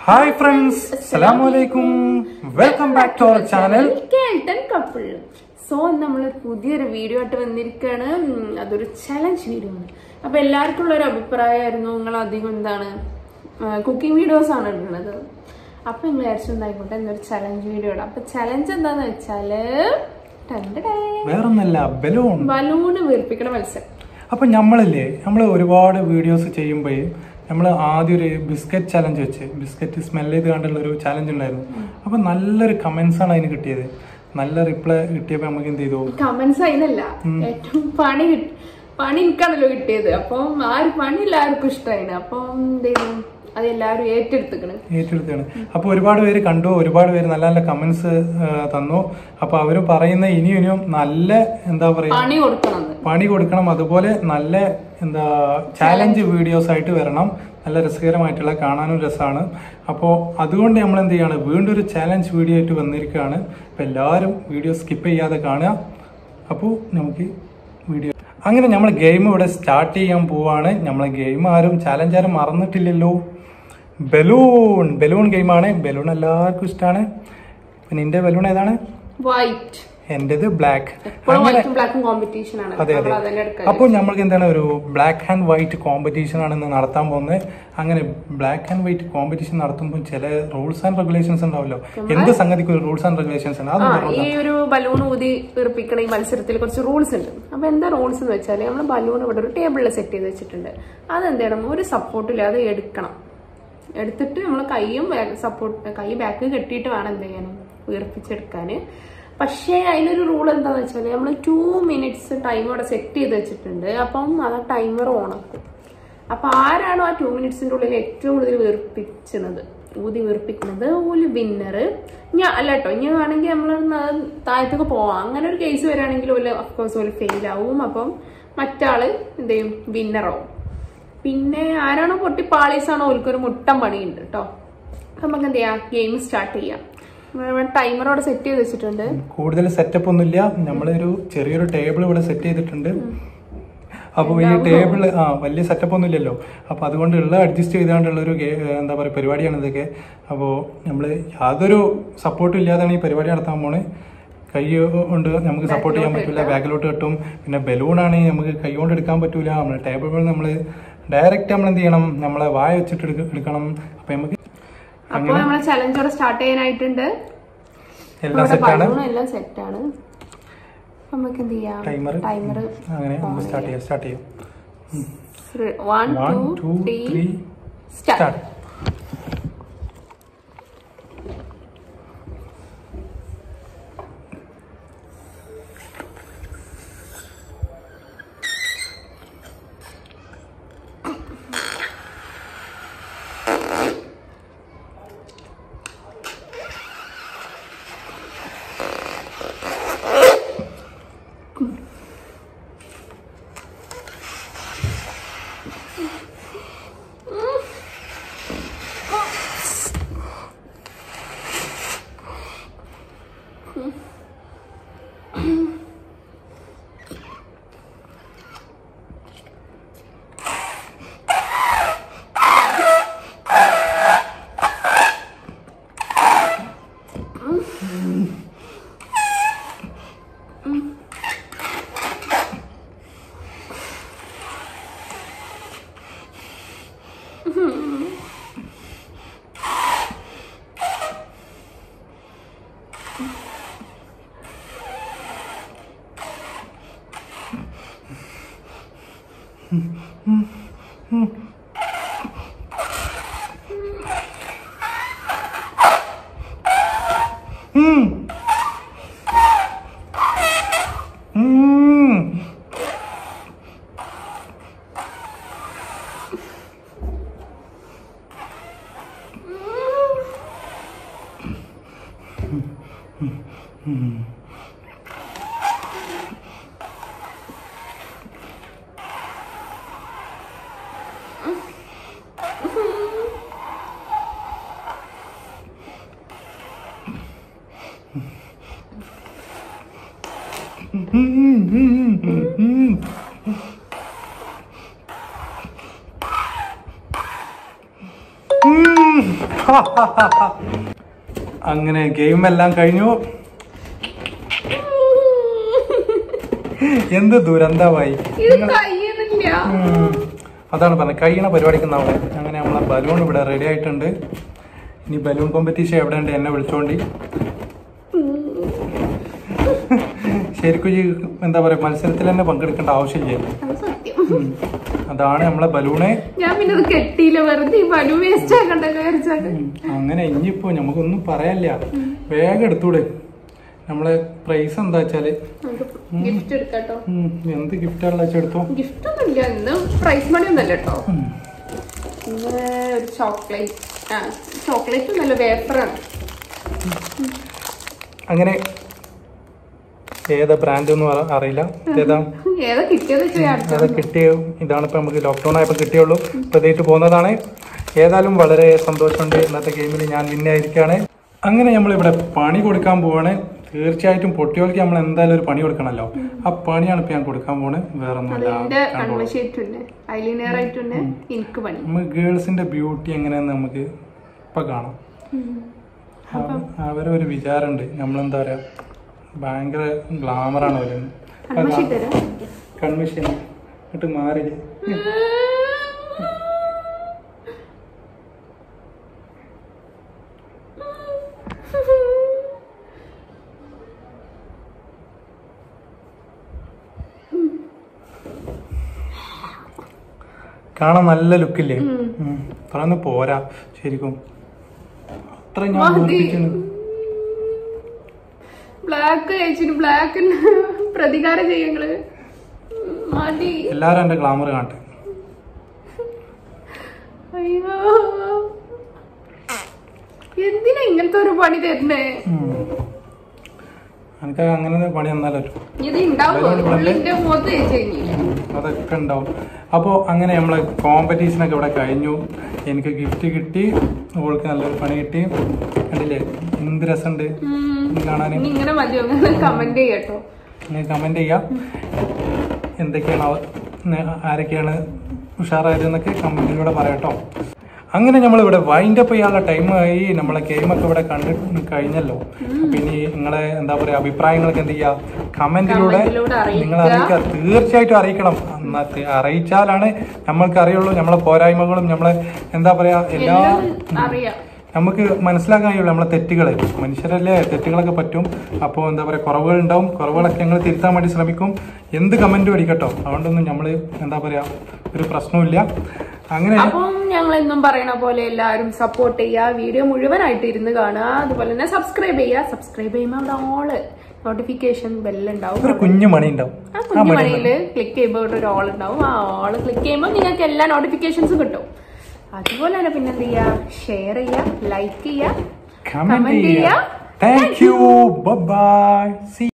Hi friends അസ്സലാമലൈക്കും welcome back to our channel കേൾട്ടൻ couple so നമ്മൾ പുതിയൊരു വീഡിയോ ആയിട്ട് വന്നിരിക്കുകയാണ് ഉം, അതൊരു ചലഞ്ച് വീഡിയോ ആണ് അപ്പൊ എല്ലാവർക്കും ഉള്ള ഒരു അഭിപ്രായമായിരുന്നു നിങ്ങൾ അധികം എന്താണ് കുക്കിംഗ് വീഡിയോസ് ആണ് ഇടുന്നത് അപ്പൊ നിങ്ങൾ വിചാരിച്ചു എന്തായിക്കോട്ടെ എന്നൊരു ചലഞ്ച് വീഡിയോ ഇടാം അപ്പൊ ചലഞ്ച് എന്താന്ന് വെച്ചാല് വേറൊന്നല്ല ബലൂൺ ബലൂണ് വീർപ്പിക്കണ മത്സരം അപ്പൊ നമ്മളില്ലേ നമ്മൾ ഒരുപാട് വീഡിയോസ് ചെയ്യുമ്പോൾ നമ്മൾ ആദ്യം ഒരു ബിസ്ക്കറ്റ് ചലഞ്ച് വെച്ച് ബിസ്ക്കറ്റ് സ്മെൽ ചെയ്ത് കണ്ടുള്ള ഒരു ചലഞ്ച് ഉണ്ടായിരുന്നു അപ്പൊ നല്ലൊരു കമന്റ്സ് ആണ് അതിന് കിട്ടിയത് നല്ല റിപ്ലൈ കിട്ടിയപ്പോൾ നമുക്ക് എന്ത് ചെയ്തു കമന്റ്സ് അതിനല്ല ഏറ്റവും പണി കിട്ടി പണി എനിക്കാണല്ലോ കിട്ടിയത് അപ്പം ആ ഒരു പണി എല്ലാവർക്കും ഇഷ്ടമായിന് അപ്പം എന്ത് ചെയ്തു അത് എല്ലാവരും ഏറ്റെടുത്തുക്കണ് ഏറ്റെടുത്താണ് അപ്പൊ ഒരുപാട് പേര് കണ്ടു ഒരുപാട് പേര് നല്ല നല്ല കമന്റ്സ് തന്നു അപ്പൊ അവര് പറയുന്ന ഇനിയും ഇനിയും നല്ല എന്താ പറയാ പണി കൊടുക്കണം പണി കൊടുക്കണം അതുപോലെ നല്ല എന്താ ചാലഞ്ച് വീഡിയോസ് ആയിട്ട് വരണം നല്ല രസകരമായിട്ടുള്ള കാണാനും രസമാണ് അപ്പോൾ അതുകൊണ്ട് നമ്മൾ എന്ത് ചെയ്യാണ് വീണ്ടും ഒരു ചാലഞ്ച് വീഡിയോ ആയിട്ട് വന്നിരിക്കുകയാണ് അപ്പോൾ എല്ലാവരും വീഡിയോ സ്കിപ്പ് ചെയ്യാതെ കാണുക അപ്പോൾ നമുക്ക് വീഡിയോ അങ്ങനെ നമ്മൾ ഗെയിം ഇവിടെ സ്റ്റാർട്ട് ചെയ്യാൻ പോവാണ് നമ്മളെ ഗെയിം ആരും ചാലഞ്ച് ആരും മറന്നിട്ടില്ലല്ലോ ബലൂൺ ബലൂൺ ഗെയിമാണ് ബലൂൺ എല്ലാവർക്കും ഇഷ്ടമാണ് പിന്നെ എൻ്റെ ബലൂൺ ഏതാണ് വൈറ്റ് എൻ്റെത് ബ്ലാക്ക് എപ്പോഴും വൈറ്റും ബ്ലാക്കും കോമ്പറ്റീഷൻ ആണ് അതെ അതെ നമ്മൾ അതന്നെ എടുക്കുക അപ്പോൾ നമ്മൾക്ക് എന്താണ് ഒരു ബ്ലാക്ക് ആൻഡ് വൈറ്റ് കോമ്പറ്റീഷൻ ആണ് ഇന്ന് നടത്താൻ പോകുന്നത് അങ്ങനെ ബ്ലാക്ക് ആൻഡ് വൈറ്റ് കോമ്പറ്റീഷൻ നടത്തുമ്പോൾ ചില റൂൾസ് ആൻഡ് റെഗുലേഷൻസ് ഉണ്ടാവല്ലോ എന്ത് സംഗതിക്ക് ഒരു റൂൾസ് ആൻഡ് റെഗുലേഷൻസ് ഉണ്ട് അത് ആ ഈ ഒരു ബലൂൺ ഊതി വീർപ്പിക്കണ ഈ മത്സരത്തിൽ കുറച്ച് റൂൾസ് ഉണ്ട് അപ്പൊ എന്താ റൂൾസ് എന്ന് വെച്ചാൽ നമ്മൾ ബലൂൺ ഇവിടെ ഒരു ടേബിളിൽ സെറ്റ് ചെയ്ത് വെച്ചിട്ടുണ്ട് അതെന്ത് ചെയ്യണം ഒരു സപ്പോർട്ടില്ലാതെ എടുക്കണം എടുത്തിട്ട് നമ്മൾ കൈയും സപ്പോർട്ട് കൈ ബാക്ക് കെട്ടിയിട്ട് വേണം എന്ത് ചെയ്യാനും വീർപ്പിച്ചെടുക്കാന് പക്ഷേ അതിനൊരു റൂൾ എന്താന്ന് വെച്ചാൽ നമ്മൾ ടു മിനിറ്റ്സ് ടൈം അവിടെ സെറ്റ് ചെയ്ത് വെച്ചിട്ടുണ്ട് അപ്പം അത് ടൈമർ ഓണാക്കും അപ്പൊ ആരാണോ ആ ടു മിനിറ്റ്സിന്റെ ഉള്ളിൽ ഏറ്റവും കൂടുതൽ വീർപ്പിച്ചത് ഊതി വീർപ്പിക്കുന്നത് ഒരു വിന്നർ ഞാൻ അല്ല കേട്ടോ ഇനി വേണമെങ്കിൽ നമ്മൾ താഴത്തേക്ക് പോവാം അങ്ങനെ ഒരു കേസ് വരികയാണെങ്കിൽ ഒരു അഫ്കോഴ്സ് ഒരു ഫെയിൽ ആവും അപ്പം മറ്റാള് എന്ത് ചെയ്യും വിന്നറാവും പിന്നെ ആരാണോ പൊട്ടി പാളീസാണോ ഓൽക്കൊരു മുട്ടം പണിയുണ്ട് കേട്ടോ അപ്പൊ നമുക്ക് എന്ത് ചെയ്യാം ഗെയിം സ്റ്റാർട്ട് ചെയ്യാം ടൈമർ അവിടെ സെറ്റ് ചെയ്ത് വെച്ചിട്ടുണ്ട് കൂടുതൽ സെറ്റപ്പ് ഒന്നുമില്ല നമ്മളൊരു ചെറിയൊരു ടേബിൾ ഇവിടെ സെറ്റ് ചെയ്തിട്ടുണ്ട് അപ്പോൾ ഈ ടേബിൾ ആ വലിയ സെറ്റപ്പ് ഒന്നും ഇല്ലല്ലോ അപ്പോൾ അതുകൊണ്ട് ഉള്ള അഡ്ജസ്റ്റ് ചെയ്താണ്ടുള്ള ഒരു ഗെ- എന്താ പറയുക പരിപാടിയാണ് ഇതൊക്കെ അപ്പോൾ നമ്മൾ യാതൊരു സപ്പോർട്ടും ഇല്ലാതാണ് ഈ പരിപാടി നടത്താൻ പോണ് കൈ കൊണ്ട് നമുക്ക് സപ്പോർട്ട് ചെയ്യാൻ പറ്റില്ല ബാക്കിലോട്ട് കെട്ടും പിന്നെ ബലൂണാണ് നമുക്ക് കൈ കൊണ്ട് എടുക്കാൻ പറ്റൂല നമ്മൾ ടേബിൾ നമ്മൾ ഡയറക്റ്റ് നമ്മൾ എന്ത് ചെയ്യണം നമ്മളെ വായ വെച്ചിട്ട് എടുക്ക- എടുക്കണം അപ്പോൾ നമുക്ക് അപ്പൊ നമ്മളെ ചലഞ്ച് അവിടെ സ്റ്റാർട്ട് ചെയ്യാനായിട്ടുണ്ട് എല്ലാം സെറ്റാണ് ബലൂൺ എല്ലാം സെറ്റാണ് നമുക്ക് എന്ത് ചെയ്യാം ടൈമർ ടൈമർ അങ്ങനെ നമുക്ക് സ്റ്റാർട്ട് ചെയ്യാം സ്റ്റാർട്ട് ചെയ്യാം one one two two three three start start അങ്ങനെ ഗെയിം എല്ലാം കഴിഞ്ഞു എന്ത് ദുരന്തമായി ഇത് കഴിയുന്നില്ല ഉം. അതാണ് പറഞ്ഞത് കഴിയണ പരിപാടിക്കുന്ന അവിടെ അങ്ങനെ നമ്മളെ ബലൂൺ ഇവിടെ റെഡി ആയിട്ടുണ്ട് ഇനി ബലൂൺ കോമ്പറ്റീഷൻ എവിടെ ഉണ്ട് എന്നെ വിളിച്ചോണ്ടി ശരിക്കും ഈ എന്താ പറയാ മത്സരത്തിൽ തന്നെ പങ്കെടുക്കേണ്ട ആവശ്യമില്ല അത് സത്യം ഉം. അതാണ് നമ്മളെ ബലൂണെ ഞാൻ പിന്നെ അത് കെട്ടിയില്ല വെറുതെ ഈ ബലു വേസ്റ്റ് ആക്കണ്ടല്ലോ വിചാരിച്ചാണ്ട് അങ്ങനെ ഇനിയിപ്പോ നമുക്കൊന്നും പറയാനില്ല വേഗം എടുത്തൂടെ നമ്മളെ പ്രൈസ് എന്താ വെച്ചാല് നമുക്ക് ഗിഫ്റ്റ് എടുക്കാട്ടോ ഉം, എന്ത് ഗിഫ്റ്റാണുള്ള വെച്ചാൽ എടുത്തോ ഗിഫ്റ്റ് ഒന്നുമില്ല ഇന്ന് പ്രൈസ് മണി ഒന്നല്ല കേട്ടോ ഉം. ഇന്ന് ഒരു ചോക്ലേറ്റ് ആ ചോക്ലേറ്റ് ഒന്നല്ല വേപ്പറാണ് അങ്ങനെ ഏതാ ബ്രാൻഡ് ഒന്നും അറി- അറിയില്ല ഏതാ ഏതാ കിട്ടിയത് വെച്ചാൽ അത് കിട്ടിയ ഇതാണ് ഇപ്പൊ നമുക്ക് ലോക്ക്ഡൌൺ ആയപ്പോൾ കിട്ടിയുള്ളൂ പ്രത്യേകിച്ച് പോകുന്നതാണ് ഏതായാലും വളരെ സന്തോഷമുണ്ട് ഇന്നത്തെ ഗെയിമിൽ ഞാൻ വിന്നായിരിക്കാണ് അങ്ങനെ നമ്മൾ ഇവിടെ പണി കൊടുക്കാൻ പോവാണ് തീർച്ചയായിട്ടും പൊട്ടിയോൾക്ക് നമ്മൾ എന്തായാലും ഒരു പണി കൊടുക്കണമല്ലോ ആ പണിയാണ് ഇപ്പൊ ഞാൻ കൊടുക്കാൻ പോണ് വേറെ ഒന്നുമില്ല അതിന്റെ കണ്ടോളൂ കൺവശേറ്റുണ്ട് ഐലിനിയർ ആയിട്ടുണ്ട് എനിക്ക് പണി നമ്മൾ ഗേൾസിന്റെ ബ്യൂട്ടി എങ്ങനെയാന്ന് നമുക്ക് ഇപ്പൊ കാണാം അവ- അവരെ ഒരു വിചാരമുണ്ട് നമ്മളെന്താ പറയാ ഭയങ്കര ഗ്ലാമറാണ് അവര് കൺവശി തരാം കൺമിഷൻ എന്നിട്ട് മാറി കാണാൻ നല്ല ലുക്കില്ലേ അത്രയൊന്നും പോരാ ശരിക്കും അത്ര ഞാൻ മതി. ഓർപ്പിക്കുന്നു ബ്ലാക്ക് കഴിച്ചിട്ട് ബ്ലാക്ക് പ്രതികാരം ചെയ്യങ്ങള് മതി എല്ലാരും എന്റെ ഗ്ലാമർ കാണട്ടെ അയ്യോ എന്തിനാ ഇങ്ങനത്തെ ഒരു പണി തരുന്നേ ഉം. എനിക്ക് അങ്ങനെ പണി തന്നാലോ ഇത് ഉണ്ടാവുമോ ഉള്ളിന്റെ മുഖത്ത് തേച്ച് കഴിഞ്ഞില്ല അതൊക്കെ ഉണ്ടാവും അപ്പോൾ അങ്ങനെ നമ്മളെ കോമ്പറ്റീഷനൊക്കെ ഇവിടെ കഴിഞ്ഞു എനിക്ക് ഗിഫ്റ്റ് കിട്ടി ഓൾക്ക് നല്ലൊരു പണി കിട്ടി കണ്ടില്ലേ എന്ത് രസമുണ്ട് കാണാൻ ഇനി ഇങ്ങനെ മതിയോ കമന്റ് ചെയ്യട്ടോ നിങ്ങൾ കമന്റ് ചെയ്യാം എന്തൊക്കെയാണ് അവ- നെ- ആരൊക്കെയാണ് ഉഷാറായത് എന്നൊക്കെ കമന്റിലൂടെ പറയാട്ടോ അങ്ങനെ നമ്മൾ ഇവിടെ വൈൻഡ് അപ്പ് ചെയ്യാനുള്ള ടൈമായി നമ്മളെ ഗെയിമൊക്കെ ഇവിടെ കണ്ടിട്ട് കഴിഞ്ഞല്ലോ അപ്പൊ ഇനി നിങ്ങളെ എന്താ പറയാ അഭിപ്രായങ്ങളൊക്കെ എന്ത് ചെയ്യാ കമന്റിലൂടെ കമന്റിലൂടെ അറിയിക്കുക. നിങ്ങൾ അറിയിക്കുക തീർച്ചയായിട്ടും അറിയിക്കണം എന്നാ തി- അറിയിച്ചാലാണ് നമ്മൾക്ക് അറിയുള്ളൂ നമ്മളെ പോരായ്മകളും നമ്മളെ എന്താ പറയാ എല്ലാ എല്ലാം അറിയാം നമുക്ക് മനസ്സിലാക്കാൻ കഴിയുള്ളൂ നമ്മളെ തെറ്റുകൾ മനുഷ്യരല്ലേ തെറ്റുകളൊക്കെ പറ്റും അപ്പോൾ എന്താ പറയുക കുറവുകൾ ഉണ്ടാവും കുറവുകളൊക്കെ ഞങ്ങൾ തിരുത്താൻ വേണ്ടി ശ്രമിക്കും എന്ത് കമന്റും അടിക്കട്ടോ അതുകൊണ്ടൊന്നും നമ്മൾ എന്താ പറയാ ഒരു പ്രശ്നവുമില്ല അങ്ങനെ അപ്പം ഞങ്ങൾ എന്നും പറയണ പോലെ എല്ലാവരും സപ്പോർട്ട് ചെയ്യുക വീഡിയോ മുഴുവനായിട്ട് ഇരുന്ന് കാണുക അതുപോലെ തന്നെ സബ്സ്ക്രൈബ് ചെയ്യുക സബ്സ്ക്രൈബ് ചെയ്യുമ്പോൾ അവിടെ ഓള് നോട്ടിഫിക്കേഷൻ ബെല്ലുണ്ടാവും ഒരു കുഞ്ഞു മണി ഉണ്ടാവും ആ കുഞ്ഞു മണിയില് ക്ലിക്ക് ചെയ്യുമ്പോൾ ഇവിടെ ഒരു ഓൾ ഉണ്ടാവും ആ ഓള് ക്ലിക്ക് ചെയ്യുമ്പോൾ നിങ്ങൾക്ക് എല്ലാ നോട്ടിഫിക്കേഷൻസും കിട്ടും അതുപോലെ തന്നെ പിന്നെ എന്ത് ചെയ്യുക ഷെയർ ചെയ്യുക ലൈക്ക് ചെയ്യുക കമന്റ് comment ചെയ്യുക ചെയ്യുക. Thank you by C